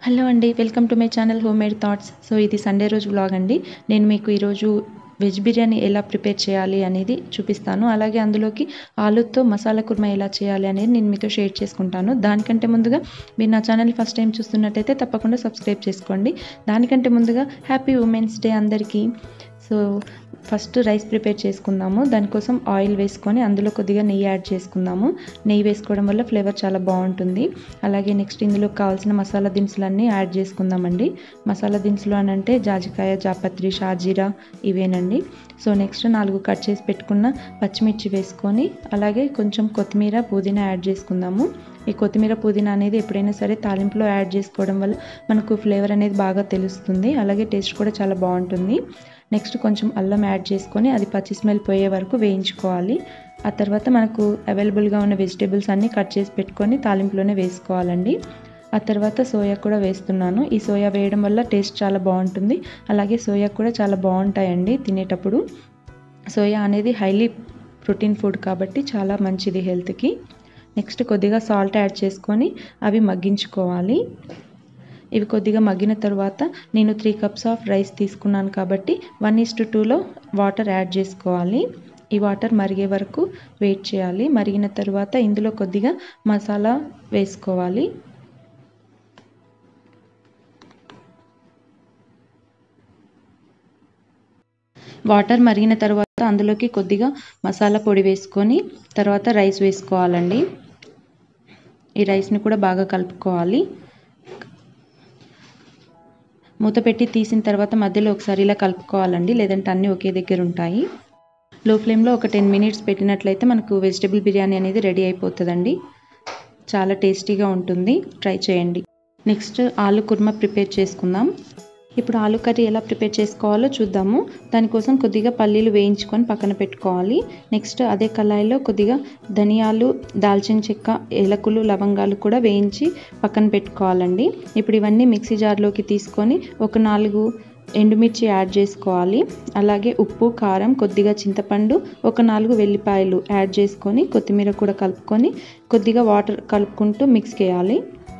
hello అండి welcome to my channel home made thoughts so ఇది Sunday రోజు vlog అండి నేను మీకు ఈరోజు వెజ్ బిర్యానీ ఎలా ప్రిపేర్ చేయాలి అనేది చూపిస్తాను అలాగే అందులోకి ఆలుతో మసాలా కుర్మా ఎలా చేయాలి అనేది నేను మీతో షేర్ చేసుకుంటాను దానికంటే ముందుగా మీరు నా ఛానల్ ఫస్ట్ టైం చూస్తున్నట్టయితే తప్పకుండా సబ్స్క్రైబ్ చేసుకోండి దానికంటే ముందుగా హ్యాపీ ఉమెన్స్ డే అందరికీ సో ఫస్ట్ రైస్ ప్రిపేర్ చేసుకుందాము దానికోసం ఆయిల్ వేసుకొని అందులో కొద్దిగా నెయ్యి యాడ్ చేసుకుందాము నెయ్యి వేసుకోవడం వల్ల ఫ్లేవర్ చాలా బాగుంటుంది అలాగే నెక్స్ట్ ఇందులో కావాల్సిన మసాలా దినుసులన్నీ యాడ్ చేసుకుందామండి మసాలా దినుసులు అని అంటే జాజికాయ జాపత్రి షాజీరా ఇవేనండి సో నెక్స్ట్ నాలుగు కట్ చేసి పెట్టుకున్న పచ్చిమిర్చి వేసుకొని అలాగే కొంచెం కొత్తిమీర పుదీనా యాడ్ చేసుకుందాము ఈ కొత్తిమీర పుదీనా అనేది ఎప్పుడైనా సరే తాలింపులో యాడ్ చేసుకోవడం వల్ల మనకు ఫ్లేవర్ అనేది బాగా తెలుస్తుంది అలాగే టేస్ట్ కూడా చాలా బాగుంటుంది నెక్స్ట్ కొంచెం అల్లం యాడ్ చేసుకొని అది పచ్చి స్మెల్ పోయే వరకు వేయించుకోవాలి ఆ తర్వాత మనకు అవైలబుల్గా ఉన్న వెజిటేబుల్స్ అన్నీ కట్ చేసి పెట్టుకొని తాలింపులోనే వేసుకోవాలండి ఆ తర్వాత సోయా కూడా వేస్తున్నాను ఈ సోయా వేయడం వల్ల టేస్ట్ చాలా బాగుంటుంది అలాగే సోయా కూడా చాలా బాగుంటాయండి తినేటప్పుడు సోయా అనేది హైలీ ప్రోటీన్ ఫుడ్ కాబట్టి చాలా మంచిది హెల్త్కి నెక్స్ట్ కొద్దిగా సాల్ట్ యాడ్ చేసుకొని అవి మగ్గించుకోవాలి ఇవి కొద్దిగా మగ్గిన తర్వాత నేను త్రీ కప్స్ ఆఫ్ రైస్ తీసుకున్నాను కాబట్టి వన్ ఇస్ టు టూలో వాటర్ యాడ్ చేసుకోవాలి ఈ వాటర్ మరిగే వరకు వెయిట్ చేయాలి మరిగిన తర్వాత ఇందులో కొద్దిగా మసాలా వేసుకోవాలి వాటర్ మరిగిన తర్వాత అందులోకి కొద్దిగా మసాలా పొడి వేసుకొని తర్వాత రైస్ వేసుకోవాలండి ఈ రైస్ని కూడా బాగా కలుపుకోవాలి మూత పెట్టి తీసిన తర్వాత మధ్యలో ఒకసారి ఇలా కలుపుకోవాలండి లేదంటే అన్నీ ఒకే దగ్గర ఉంటాయి లో ఫ్లేమ్లో ఒక టెన్ మినిట్స్ పెట్టినట్లయితే మనకు వెజిటబుల్ బిర్యానీ అనేది రెడీ అయిపోతుందండి చాలా టేస్టీగా ఉంటుంది ట్రై చేయండి నెక్స్ట్ ఆలు కుర్మా ప్రిపేర్ చేసుకుందాం ఇప్పుడు ఆలు కర్రీ ఎలా ప్రిపేర్ చేసుకోవాలో చూద్దాము దానికోసం కొద్దిగా పల్లీలు వేయించుకొని పక్కన పెట్టుకోవాలి నెక్స్ట్ అదే కళాయిలో కొద్దిగా ధనియాలు దాల్చిన చెక్క ఏలకులు లవంగాలు కూడా వేయించి పక్కన పెట్టుకోవాలండి ఇప్పుడు ఇవన్నీ మిక్సీ జార్లోకి తీసుకొని ఒక నాలుగు ఎండుమిర్చి యాడ్ చేసుకోవాలి అలాగే ఉప్పు కారం కొద్దిగా చింతపండు ఒక నాలుగు వెల్లిపాయలు యాడ్ చేసుకొని కొత్తిమీర కూడా కలుపుకొని కొద్దిగా వాటర్ కలుపుకుంటూ మిక్స్ చేయాలి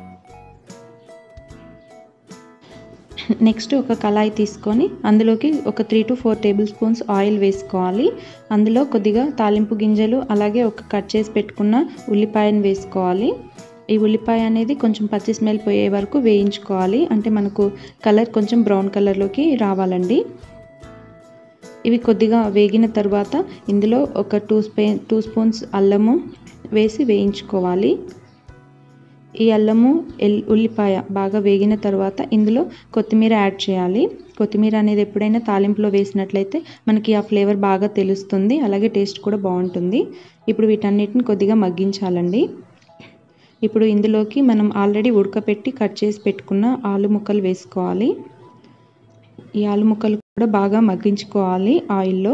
నెక్స్ట్ ఒక కళాయి తీసుకొని అందులోకి ఒక three two four table spoons oil వేసుకోవాలి అందులో కొద్దిగా తాలింపు గింజలు అలాగే ఒక కట్ చేసి పెట్టుకున్న ఉల్లిపాయను వేసుకోవాలి ఈ ఉల్లిపాయ అనేది కొంచెం పచ్చి స్మెల్ పోయే వరకు వేయించుకోవాలి అంటే మనకు కలర్ కొంచెం బ్రౌన్ కలర్లోకి రావాలండి ఇవి కొద్దిగా వేగిన తర్వాత ఇందులో ఒక టూ స్పే టూ స్పూన్స్ అల్లము వేసి వేయించుకోవాలి ఈ అల్లము ఎల్ ఉల్లిపాయ బాగా వేగిన తర్వాత ఇందులో కొత్తిమీర యాడ్ చేయాలి కొత్తిమీర అనేది ఎప్పుడైనా తాలింపులో వేసినట్లయితే మనకి ఆ ఫ్లేవర్ బాగా తెలుస్తుంది అలాగే టేస్ట్ కూడా బాగుంటుంది ఇప్పుడు వీటన్నిటిని కొద్దిగా మగ్గించాలండి ఇప్పుడు ఇందులోకి మనం ఆల్రెడీ ఉడకపెట్టి కట్ చేసి పెట్టుకున్న ఆలు ముక్కలు వేసుకోవాలి ఈ ఆలు ముక్కలు కూడా బాగా మగ్గించుకోవాలి ఆయిల్లో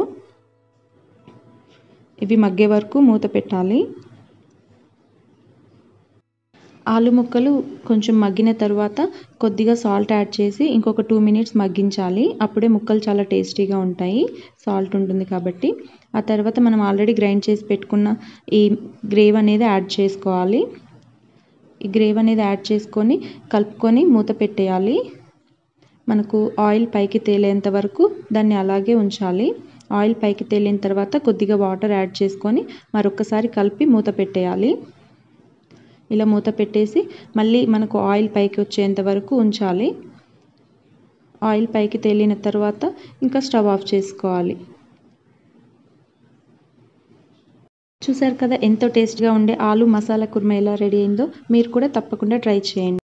ఇవి మగ్గే వరకు మూత పెట్టాలి ఆలు ముక్కలు కొంచెం మగ్గిన తర్వాత కొద్దిగా సాల్ట్ యాడ్ చేసి ఇంకొక టూ మినిట్స్ మగ్గించాలి అప్పుడే ముక్కలు చాలా టేస్టీగా ఉంటాయి సాల్ట్ ఉంటుంది కాబట్టి ఆ తర్వాత మనం ఆల్రెడీ గ్రైండ్ చేసి పెట్టుకున్న ఈ గ్రేవ్ అనేది యాడ్ చేసుకోవాలి ఈ గ్రేవ్ అనేది యాడ్ చేసుకొని కలుపుకొని మూత పెట్టేయాలి మనకు ఆయిల్ పైకి తేలేంత వరకు దాన్ని అలాగే ఉంచాలి ఆయిల్ పైకి తేలిన తర్వాత కొద్దిగా వాటర్ యాడ్ చేసుకొని మరొకసారి కలిపి మూత పెట్టేయాలి ఇలా మూత పెట్టేసి మళ్ళీ మనకు ఆయిల్ పైకి వచ్చేంత వరకు ఉంచాలి ఆయిల్ పైకి తేలిన తర్వాత ఇంకా స్టవ్ ఆఫ్ చేసుకోవాలి చూసారు కదా ఎంతో టేస్ట్గా ఉండే ఆలు మసాలా కుర్మా ఎలా రెడీ అయిందో మీరు కూడా తప్పకుండా ట్రై చేయండి